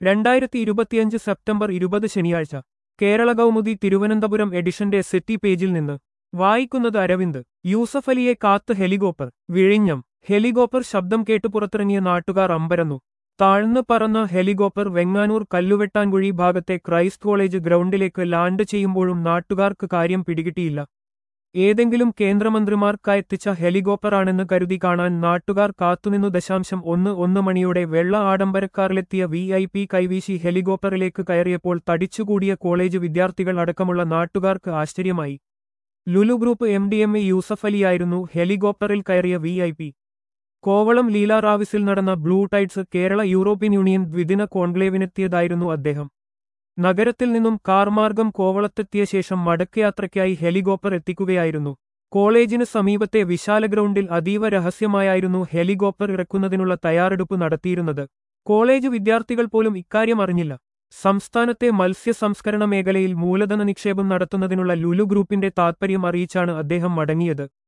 രണ്ടായിരത്തി ഇരുപത്തിയഞ്ച് സെപ്റ്റംബർ ഇരുപത് ശനിയാഴ്ച കേരള കൗമുദി തിരുവനന്തപുരം എഡിഷന്റെ സെറ്റി പേജിൽ നിന്ന് വായിക്കുന്നത് അരവിന്ദ് യൂസഫ് അലിയെ കാത്ത് ഹെലികോപ്പർ വിഴിഞ്ഞം ഹെലികോപ്പർ ശബ്ദം കേട്ട് പുറത്തിറങ്ങിയ നാട്ടുകാർ അമ്പരന്നു താഴ്ന്നു പറന്ന ഹെലികോപ്പർ വെങ്ങാനൂർ കല്ലുവെട്ടാൻകുഴി ഭാഗത്തെ ക്രൈസ്റ്റ് കോളേജ് ഗ്രൗണ്ടിലേക്ക് ലാൻഡ് ചെയ്യുമ്പോഴും നാട്ടുകാർക്ക് കാര്യം പിടികിട്ടിയില്ല ഏതെങ്കിലും കേന്ദ്രമന്ത്രിമാർക്കയത്തിച്ച ഹെലികോപ്റ്ററാണെന്ന് കരുതി കാണാൻ നാട്ടുകാർ കാത്തുനിന്നു ദശാംശം ഒന്ന് ഒന്ന് മണിയോടെ വെള്ള ആഡംബരക്കാറിലെത്തിയ വി ഐ പി കൈവീശി ഹെലികോപ്റ്ററിലേക്ക് കയറിയപ്പോൾ തടിച്ചുകൂടിയ കോളേജ് വിദ്യാർത്ഥികൾ അടക്കമുള്ള നാട്ടുകാർക്ക് ആശ്ചര്യമായി Lulu group M D M A Yusuf അലിയായിരുന്നു ഹെലികോപ്റ്ററിൽ കയറിയ V I P Kovalam Leela റാവിസിൽ നടന്ന blue tides Kerala European union ദ്വിദിന കോൺക്ലേവിനെത്തിയതായിരുന്നു അദ്ദേഹം നഗരത്തിൽ നിന്നും കാർ മാർഗം കോവളത്തെത്തിയ ശേഷം മടക്കയാത്രയ്ക്കായി ഹെലികോപ്റ്റർ എത്തിക്കുകയായിരുന്നു കോളേജിന് സമീപത്തെ വിശാല ഗ്രൗണ്ടിൽ അതീവ രഹസ്യമായായിരുന്നു ഹെലികോപ്റ്റർ ഇറക്കുന്നതിനുള്ള തയ്യാറെടുപ്പ് നടത്തിയിരുന്നത് കോളേജ് വിദ്യാർത്ഥികൾ പോലും ഇക്കാര്യം അറിഞ്ഞില്ല സംസ്ഥാനത്തെ മത്സ്യ സംസ്കരണ മേഖലയിൽ മൂലധന നിക്ഷേപം നടത്തുന്നതിനുള്ള ലുലു ഗ്രൂപ്പിന്റെ താത്പര്യം അറിയിച്ചാണ് അദ്ദേഹം മടങ്ങിയത്